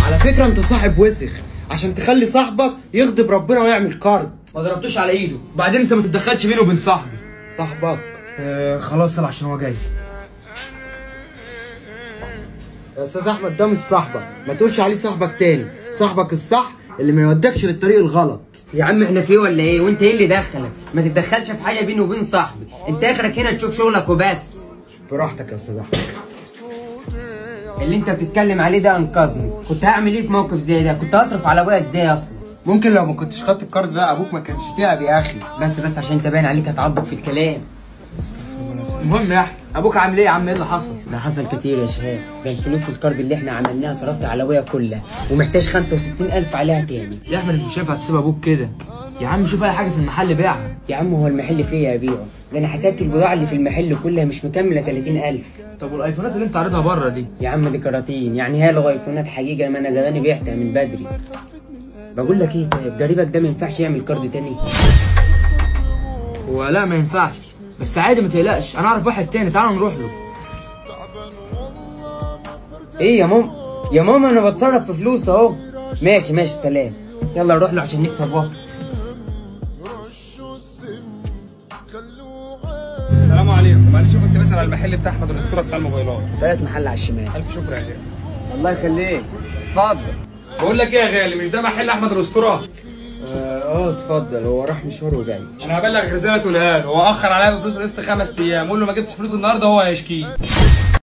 على فكره انت صاحب وسخ عشان تخلي صاحبك يغضب ربنا ويعمل كارد ما ضربتوش على ايده وبعدين انت ما تتدخلش بيني وبين صاحبي صاحبك آه خلاص يلا عشان هو جاي يا استاذ احمد ده مش صاحبك ما تقولش عليه صاحبك تاني صاحبك الصح اللي ما يودكش للطريق الغلط يا عم احنا في ولا ايه وانت ايه اللي دخلك ما تتدخلش في حاجه بيني وبين صاحبي انت اخرك هنا تشوف شغلك وبس براحتك يا استاذ احمد اللي انت بتتكلم عليه ده انقذني كنت هعمل ايه في موقف زي ده كنت هصرف على ابويا ازاي اصلا ممكن لو ما كنتش خدت الكارد ده ابوك ما كانش تعب يا اخي بس بس عشان انت باين عليك هتعبط في الكلام المهم يا احمد ابوك عامل ايه يا عم ايه اللي حصل ده حصل كتير يا شباب ده الفلوس الكارد اللي احنا عملناها صرفت على ابويا كلها ومحتاج 65000 عليها تاني يا احمد انت مش هينفع تسيب ابوك كده يا عم شوف اي حاجه في المحل بيعها يا عم هو المحل فيه يا بيعه ده انا حسبت البضاعه اللي في المحل كلها مش مكمله 30000 طب والايفونات اللي انت عارضها بره دي يا عم دي كراتين يعني هي لو ايفونات حقيقه ما انا زماني بعتها من بدري بقول لك ايه طيب قريبك ده ما ينفعش يعمل كارد تاني هو لا ما ينفعش بس عادي ما تقلقش انا اعرف واحد تاني تعال نروح له ايه يا ماما يا ماما انا بتصرف في فلوس اهو ماشي ماشي سلام يلا نروح له عشان نكسب وقت السلام عليكم معلش كنت بسأل على المحل بتاع احمد الاسطوره بتاع الموبايلات ثلاث محل على الشمال الف شكر يا غالي الله يخليك اتفضل بقول لك ايه يا غالي مش ده محل احمد الاسطوره اه آه، اتفضل هو راح مشوار وجاي انا هبلغ رساله تقولها له هو اخر عليا بفلوس القسط خمس ايام قول له ما جبتش فلوس النهارده هو هيشكيه